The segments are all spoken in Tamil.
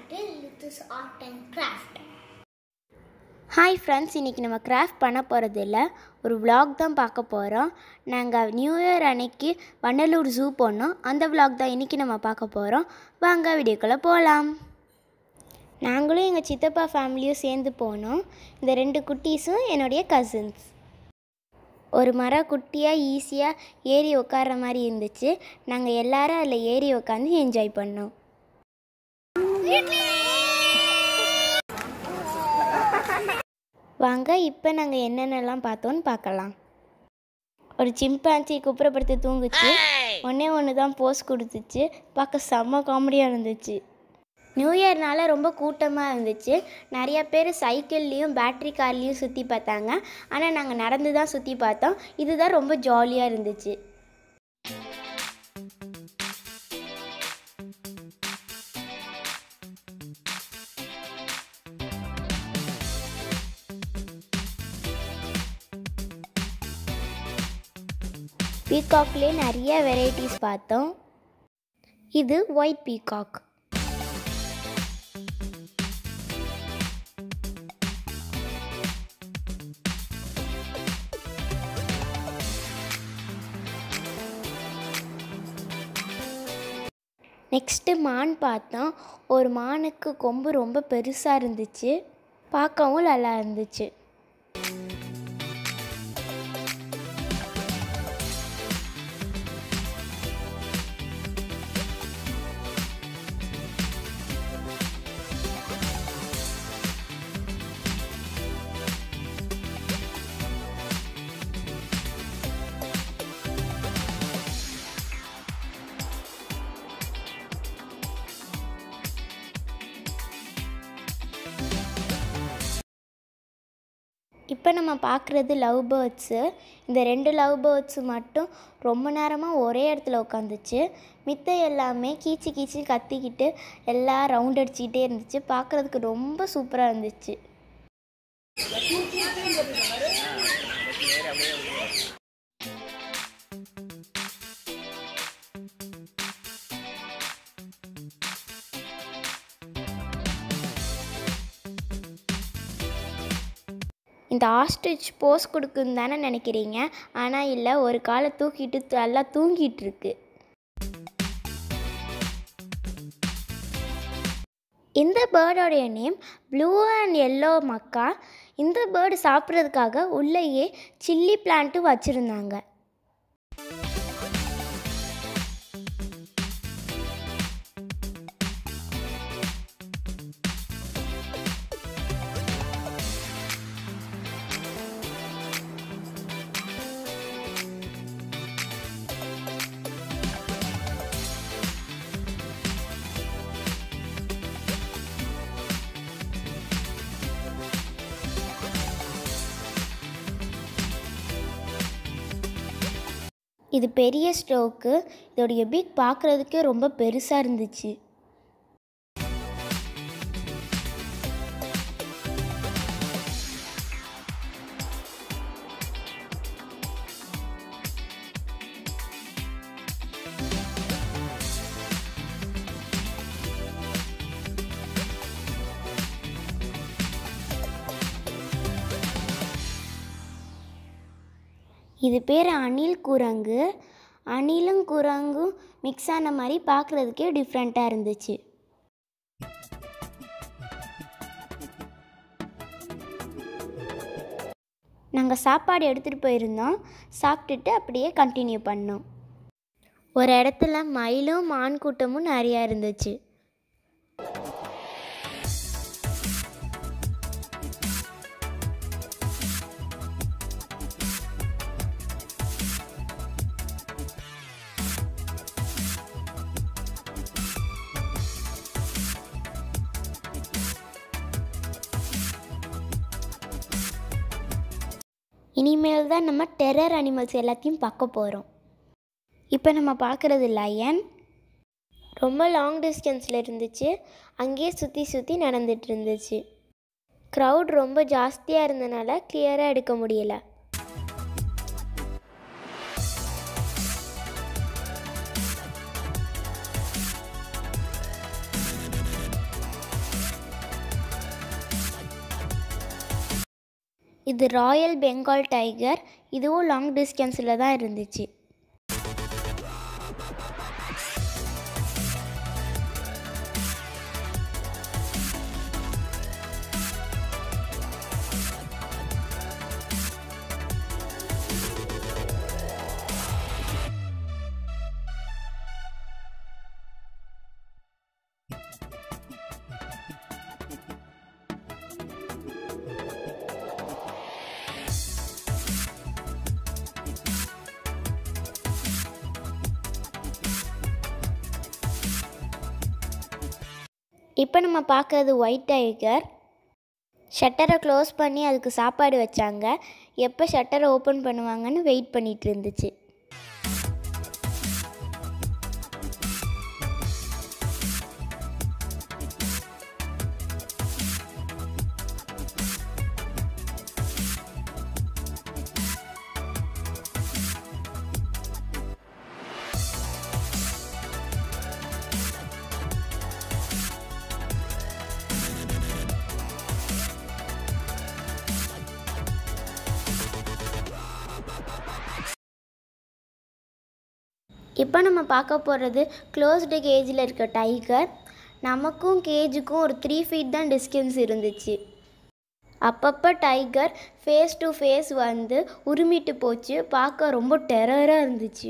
to Lithus Art and Craft. Hi friends இன்றைக்கி நம்ம கிராஃப்ட் பண்ண போகிறது இல்லை ஒரு vlog தான் பார்க்க போகிறோம் நாங்கள் நியூ இயர் அன்னைக்கு வண்டலூர் ஜூ போனோம் அந்த vlog தான் இன்றைக்கி நம்ம பார்க்க போகிறோம் வாங்க வீடியோக்குள்ளே போகலாம் நாங்களும் எங்கள் சித்தப்பா ஃபேமிலியும் சேர்ந்து போனோம் இந்த ரெண்டு குட்டீஸும் என்னுடைய கசின்ஸ் ஒரு மரம் குட்டியாக ஈஸியாக ஏறி உட்கார்ற மாதிரி இருந்துச்சு நாங்கள் எல்லாரும் அதில் ஏறி உட்காந்து என்ஜாய் பண்ணோம் வாங்க இப்போ நாங்கள் என்னென்னலாம் பார்த்தோன்னு பார்க்கலாம் ஒரு சிம்பான்சி குப்புறப்படுத்தி தூங்குச்சு ஒன்றே ஒன்று தான் போஸ் கொடுத்துச்சு பார்க்க செம்ம காமெடியாக இருந்துச்சு நியூ இயர்னால ரொம்ப கூட்டமாக இருந்துச்சு நிறைய பேர் சைக்கிள்லேயும் பேட்ரி கார்லேயும் சுற்றி பார்த்தாங்க ஆனால் நாங்கள் நடந்து தான் சுற்றி பார்த்தோம் இதுதான் ரொம்ப ஜாலியாக இருந்துச்சு பீகாக்லேயே நிறைய வெரைட்டிஸ் பார்த்தோம் இது ஒயிட் பீகாக் நெக்ஸ்ட்டு மான் பார்த்தோம் ஒரு மானுக்கு கொம்பு ரொம்ப பெருசாக இருந்துச்சு பார்க்கவும் நல்லா இருந்துச்சு இப்போ நம்ம பார்க்குறது லவ் பேர்ட்ஸு இந்த ரெண்டு லவ் பேர்ட்ஸு மட்டும் ரொம்ப நேரமாக ஒரே இடத்துல உட்காந்துச்சு மித்த எல்லாமே கீச்சு கீச்சு கத்திக்கிட்டு எல்லாம் ரவுண்ட் அடிச்சுக்கிட்டே இருந்துச்சு பார்க்குறதுக்கு ரொம்ப சூப்பராக இருந்துச்சு இந்த ஆஸ்ட்ரிச் போஸ் கொடுக்குன்னு தானே நினைக்கிறீங்க ஆனால் இல்லை ஒரு காலை தூக்கிட்டு நல்லா தூங்கிட்டு இருக்கு இந்த பேர்டோடைய name blue and yellow macaw இந்த பேர்டு சாப்பிட்றதுக்காக உள்ளேயே சில்லி பிளான்ட்டும் வச்சுருந்தாங்க இது பெரிய ஸ்ட்ரோக்கு இதோடைய பிக் பார்க்குறதுக்கே ரொம்ப பெருசாக இருந்துச்சு இது பேர் அணில் குரங்கு அணிலும் குரங்கும் மிக்ஸ் ஆன மாதிரி பார்க்குறதுக்கே டிஃப்ரெண்ட்டாக இருந்துச்சு நாங்கள் சாப்பாடு எடுத்துகிட்டு போயிருந்தோம் சாப்பிட்டுட்டு அப்படியே கண்டினியூ பண்ணோம் ஒரு இடத்துல மயிலும் மான் கூட்டமும் நிறையா இருந்துச்சு இனிமேல் தான் நம்ம டெரர் அனிமல்ஸ் எல்லாத்தையும் பார்க்க போகிறோம் இப்போ நம்ம பார்க்குறது லயன் ரொம்ப லாங் டிஸ்டன்ஸில் இருந்துச்சு அங்கேயே சுற்றி சுற்றி நடந்துட்டு இருந்துச்சு க்ரௌட் ரொம்ப ஜாஸ்தியாக இருந்தனால கிளியராக எடுக்க முடியல இது ராயல் பெங்கால் டைகர் இதுவும் லாங் டிஸ்டன்ஸில் தான் இருந்துச்சு இப்போ நம்ம பார்க்கறது ஒயிட் டைகர் ஷட்டரை க்ளோஸ் பண்ணி அதுக்கு சாப்பாடு வச்சாங்க எப்போ ஷட்டரை ஓப்பன் பண்ணுவாங்கன்னு வெயிட் பண்ணிட்டு இருந்துச்சு இப்போ நம்ம பார்க்க போகிறது க்ளோஸ்டு கேஜில் இருக்க டைகர் நமக்கும் கேஜுக்கும் ஒரு த்ரீ ஃபீட் தான் டிஸ்டன்ஸ் இருந்துச்சு அப்பப்போ டைகர் ஃபேஸ் டு ஃபேஸ் வந்து உருமிட்டு போச்சு பார்க்க ரொம்ப டெரராக இருந்துச்சு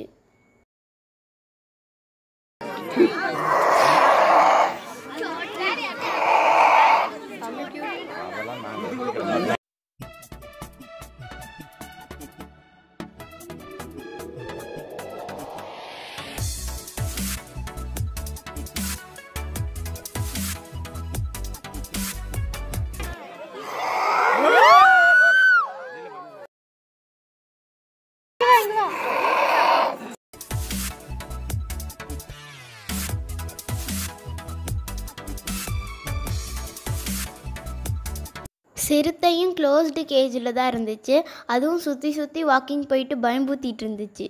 சிறுத்தையும் க்ளோஸ்டு கேஜில் தான் இருந்துச்சு அதுவும் சுற்றி சுற்றி வாக்கிங் போயிட்டு பயம்பூத்திட்டு இருந்துச்சு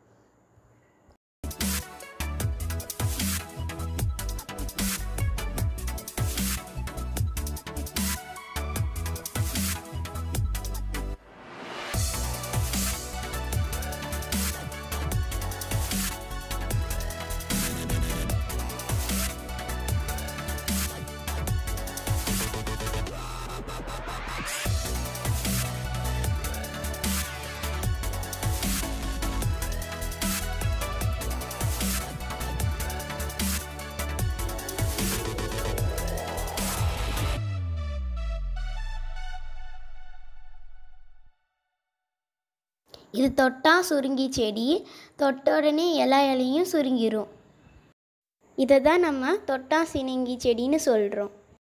இது தொட்டா சுருங்கி செடி தொட்ட உடனே எல்லா இலையும் சுருங்கிரும் இதை தான் நம்ம தொட்டா சினுங்கி செடின்னு சொல்கிறோம்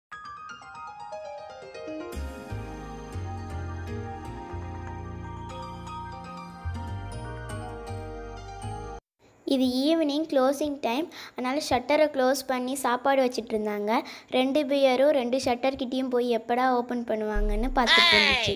இது ஈவினிங் க்ளோசிங் டைம் அதனால் ஷட்டரை க்ளோஸ் பண்ணி சாப்பாடு வச்சிட்டு இருந்தாங்க ரெண்டு பேரும் ரெண்டு ஷட்டர் கிட்டேயும் போய் எப்படா ஓப்பன் பண்ணுவாங்கன்னு பார்த்துட்டு இருந்துச்சு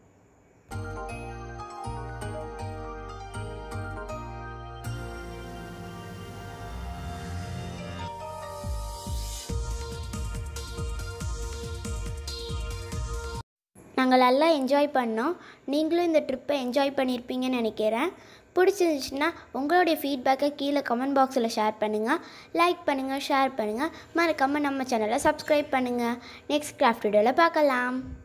நாங்கள் நல்லா என்ஜாய் பண்ணோம் நீங்களும் இந்த ட்ரிப்பை என்ஜாய் பண்ணியிருப்பீங்கன்னு நினைக்கிறேன் பிடிச்சிருந்துச்சுன்னா உங்களுடைய ஃபீட்பேக்கை கீழே கமெண்ட் பாக்ஸில் ஷேர் பண்ணுங்கள் லைக் பண்ணுங்கள் ஷேர் பண்ணுங்கள் மறக்காமல் நம்ம சேனலை சப்ஸ்கிரைப் பண்ணுங்கள் நெக்ஸ்ட் கிராஃப்ட் வீடியோவில் பார்க்கலாம்